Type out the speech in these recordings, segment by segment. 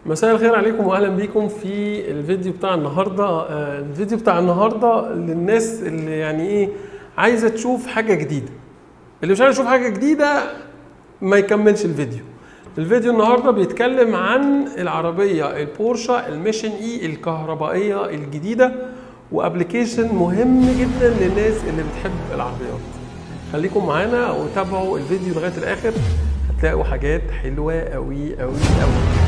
مساء الخير عليكم واهلا بيكم في الفيديو بتاع النهارده آه، الفيديو بتاع النهارده للناس اللي يعني ايه عايزه تشوف حاجه جديده اللي مش عايز يشوف حاجه جديده ما يكملش الفيديو الفيديو النهارده بيتكلم عن العربيه البورشه الميشن اي الكهربائيه الجديده وابلكيشن مهم جدا للناس اللي بتحب العربيات خليكم معانا وتابعوا الفيديو لغايه الاخر هتلاقوا حاجات حلوه قوي قوي قوي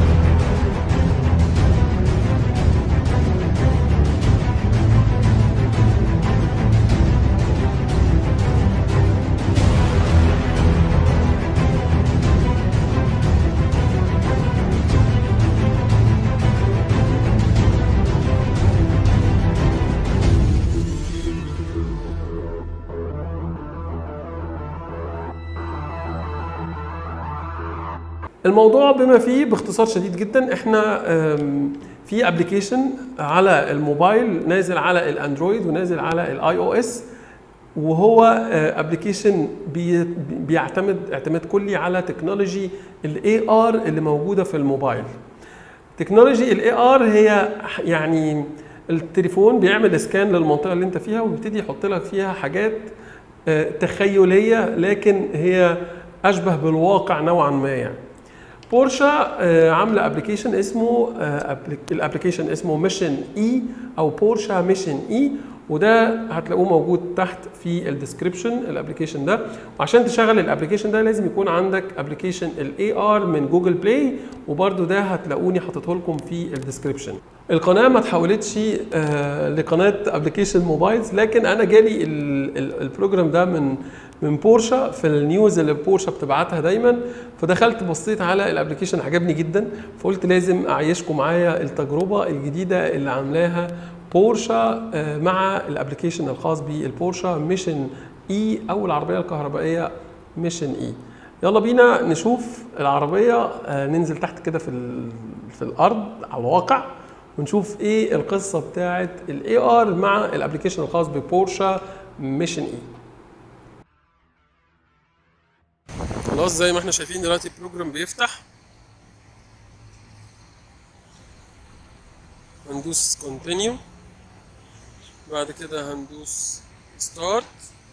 الموضوع بما فيه باختصار شديد جدا احنا آم، في ابلكيشن على الموبايل نازل على الاندرويد ونازل على الاي او اس وهو ابلكيشن بيعتمد اعتماد كلي على تكنولوجي الاي ار اللي موجوده في الموبايل تكنولوجي الاي ار هي يعني التليفون بيعمل اسكان للمنطقه اللي انت فيها وبيبتدي يحط لك فيها حاجات آه، تخيليه لكن هي اشبه بالواقع نوعا ما يعني بورشا آه، عامله ابلكيشن اسمه الابلكيشن اسمه ميشن اي او بورشا ميشن اي وده هتلاقوه موجود تحت في الديسكربشن الابلكيشن ده وعشان تشغل الابلكيشن ده لازم يكون عندك ابلكيشن الاي ار من جوجل بلاي وبرده ده هتلاقوني حاطته لكم في الديسكربشن القناه ما اتحولتش آه، لقناه ابلكيشن موبايلز لكن انا جالي ال- ال- البروجرام ده من من بورشا في النيوز اللي بورشا بتبعتها دايما فدخلت بصيت على الابلكيشن عجبني جدا فقلت لازم اعيشكم معايا التجربه الجديده اللي عاملاها بورشا آه، مع الابلكيشن الخاص بالبورشا ميشن اي او العربيه الكهربائيه ميشن اي يلا بينا نشوف العربيه آه، ننزل تحت كده في ال- في الارض على الواقع ونشوف ايه القصه بتاعه الاي ار مع الابلكيشن الخاص ببورشا ميشن اي خلاص زي ما احنا شايفين دلوقتي البروجرام بيفتح هندوس كونتينيو بعد كده هندوس ستارت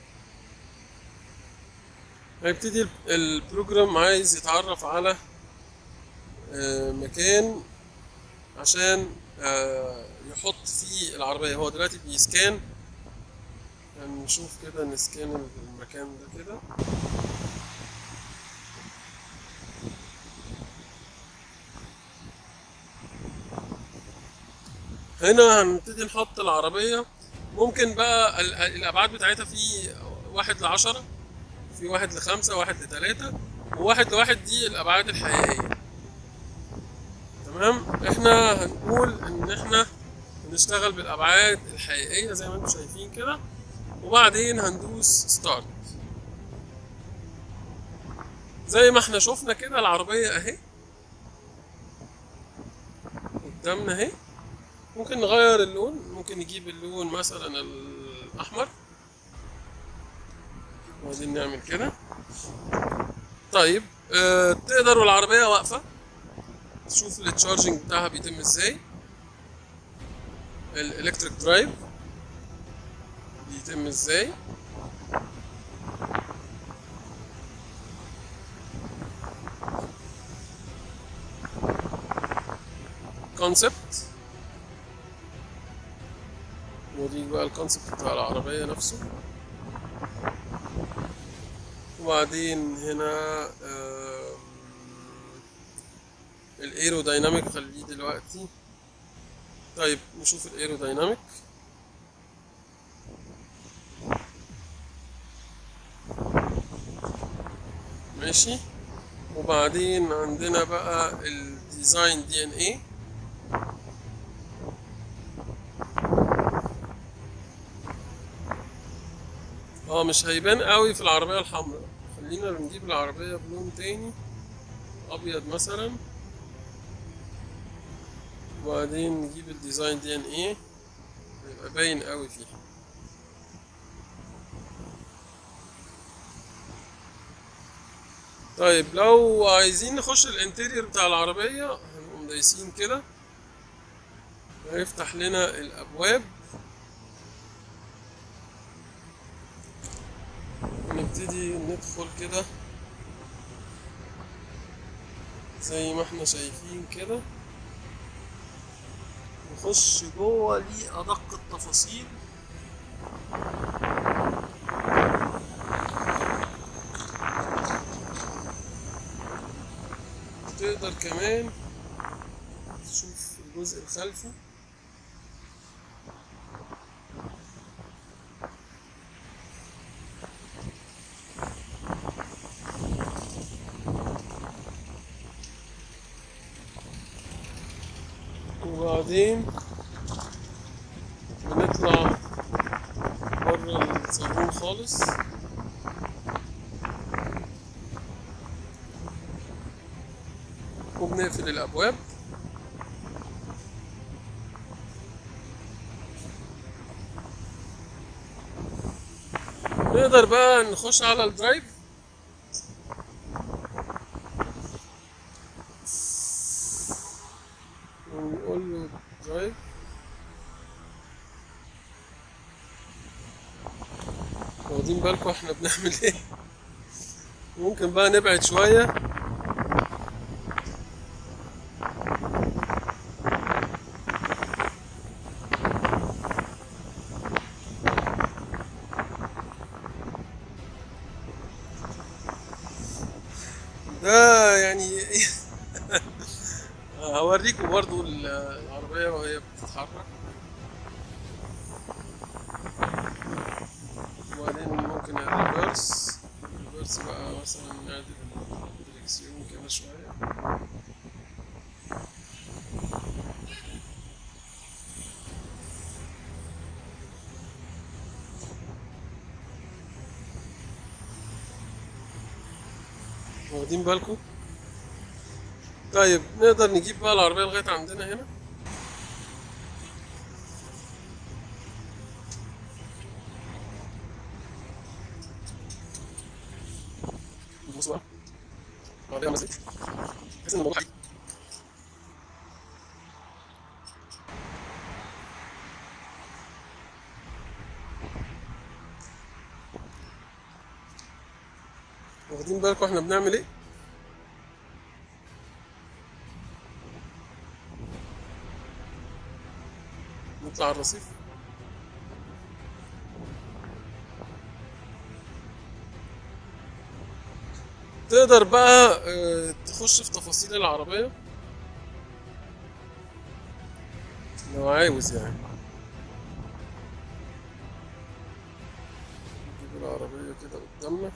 هيبتدي ال- البروجرام عايز يتعرف على آه، مكان عشان آه، يحط فيه العربية هو دلوقتي بيسكان هنشوف كده نسكان المكان ده كده هنا هنبتدي نحط العربية ممكن بقى ال- الأبعاد بتاعتها في واحد لعشرة في واحد لخمسة واحد لتلاتة وواحد لواحد دي الأبعاد الحقيقية تمام احنا هنقول ان احنا هنشتغل بالأبعاد الحقيقية زي ما انتم شايفين كده وبعدين هندوس ستارت زي ما احنا شفنا كده العربية اهي قدامنا اهي ممكن نغير اللون ممكن نجيب اللون مثلا الأحمر وبعدين نعمل كده طيب اه تقدر والعربية واقفة تشوف التشارجنج بتاعها بيتم ازاي الالكتريك درايف بيتم ازاي كونسبت ودي بقى الكونسبت بتاع العربية نفسه وبعدين هنا آم، الايرو دايناميك خليه دلوقتي طيب نشوف الايرو دايناميك ماشي وبعدين عندنا بقى الديزاين دي ان ايه اه مش هيبان قوي في العربية الحمراء خلينا نجيب العربية بلون تاني ابيض مثلا وبعدين نجيب الديزاين دي ان ايه هيبقى باين قوي فيها طيب لو عايزين نخش الانتيريور بتاع العربية هنقوم نقوم دايسين كده هيفتح لنا الابواب نبتدي ندخل كده زي ما احنا شايفين كده نخش جوه لأدق التفاصيل تقدر كمان تشوف الجزء الخلفي وبعدين بنطلع بره الصالون خالص وبنقفل الأبواب نقدر بقى نخش على الدرايف ونقول له درايف واخدين بالكم احنا بنعمل ايه ممكن بقى نبعد شوية ده يعني هوريكم برضو ال- العربية وهي بتتحرك وبعدين ممكن الريفرس الريفرس بقى مثلا نعدل الدريكسيون كده شوية واخدين بالكم طيب نقدر نجيب بقى العربية لغاية عندنا هنا بصوا بقى العربية نزلت تحس ان الموضوع حقيقي واخدين بالكم احنا بنعمل ايه؟ نطلع على الرصيف تقدر بقى آه، تخش في تفاصيل العربية لو عاوز يعني نجيب العربية كده قدامنا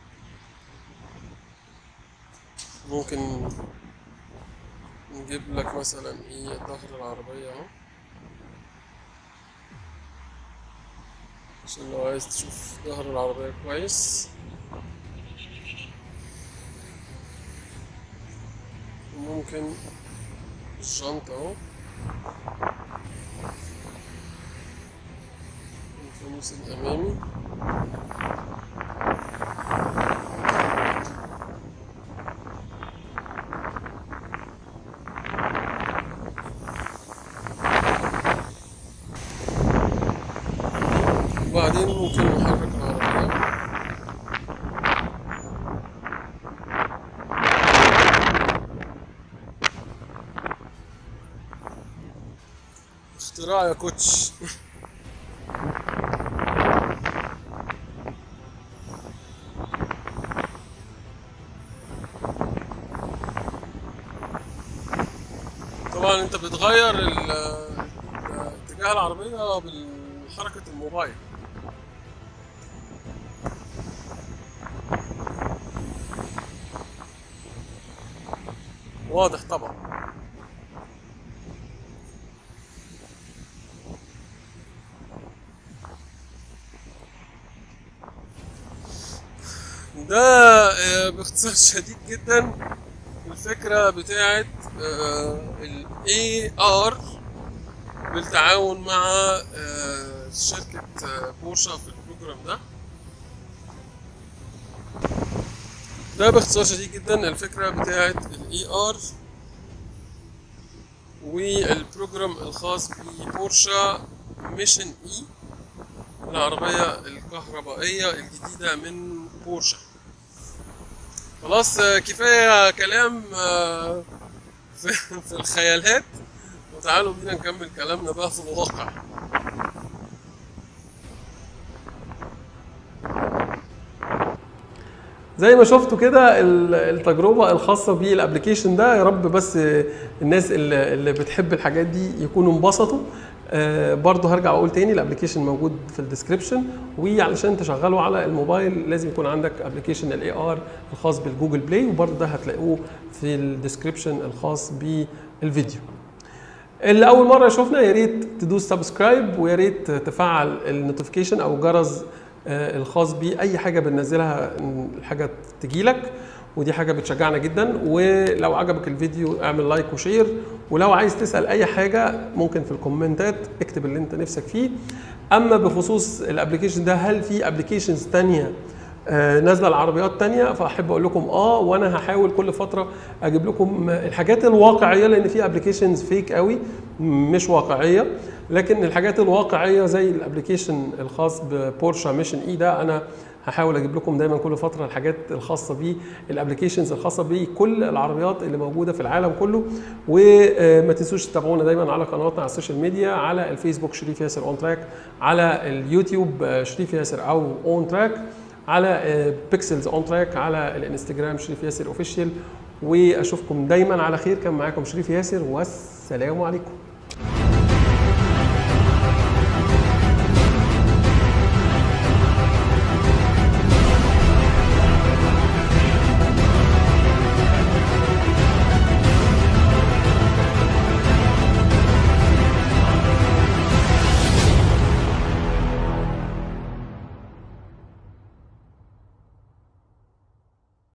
ممكن نجيب لك مثلا ايه ظهر العربية اهو عشان لو عايز تشوف ظهر العربية كويس وممكن الشنطة اهو الفانوس الأمامي وبعدين ممكن نحرك العربية اختراع يا كوتش طبعا انت بتغير ال- اتجاه العربية بحركة الموبايل واضح طبعا ده آه، باختصار شديد جدا الفكرة بتاعت ال AR بالتعاون مع آه، شركة آه، بورشا في البروجرام ده ده باختصار شديد جدا الفكرة بتاعت ال AR والبروجرام الخاص ببورشا ميشن اي العربية الكهربائية الجديدة من بورشا خلاص آه، كفاية كلام آه، في في الخيالات وتعالوا بينا نكمل كلامنا بقى في الواقع زي ما شفتوا كده ال- التجربه الخاصه بالابلكيشن ده يا رب بس الناس اللي اللي بتحب الحاجات دي يكونوا انبسطوا آه، برضه هرجع اقول تاني الابلكيشن موجود في الديسكربشن وعلشان تشغله على الموبايل لازم يكون عندك ابلكيشن الاي ار الخاص بالجوجل بلاي وبرضه ده هتلاقوه في الديسكربشن الخاص بالفيديو اللي اول مره يشوفنا يا ريت تدوس سبسكرايب ويا ريت تفعل النوتيفيكيشن او الجرس آه، الخاص باي حاجه بننزلها إن الحاجه تجيلك ودي حاجه بتشجعنا جدا ولو عجبك الفيديو اعمل لايك وشير ولو عايز تسال اي حاجه ممكن في الكومنتات اكتب اللي انت نفسك فيه اما بخصوص الابلكيشن ده هل في ابلكيشنز تانية آه، نازله العربيات تانية فاحب اقول لكم اه وانا هحاول كل فتره اجيب لكم الحاجات الواقعيه لان في ابلكيشنز فيك قوي مش واقعيه لكن الحاجات الواقعيه زي الابلكيشن الخاص ببورشا ميشن اي ده انا هحاول اجيب لكم دايما كل فتره الحاجات الخاصه بالابلكيشنز الخاصه بكل العربيات اللي موجوده في العالم كله وما تنسوش تتابعونا دايما على قنواتنا على السوشيال ميديا على الفيسبوك شريف ياسر اون تراك على اليوتيوب آه، شريف ياسر او اون تراك على بيكسلز اون تراك على الانستجرام شريف ياسر اوفيشال واشوفكم دايما على خير كان معاكم شريف ياسر والسلام عليكم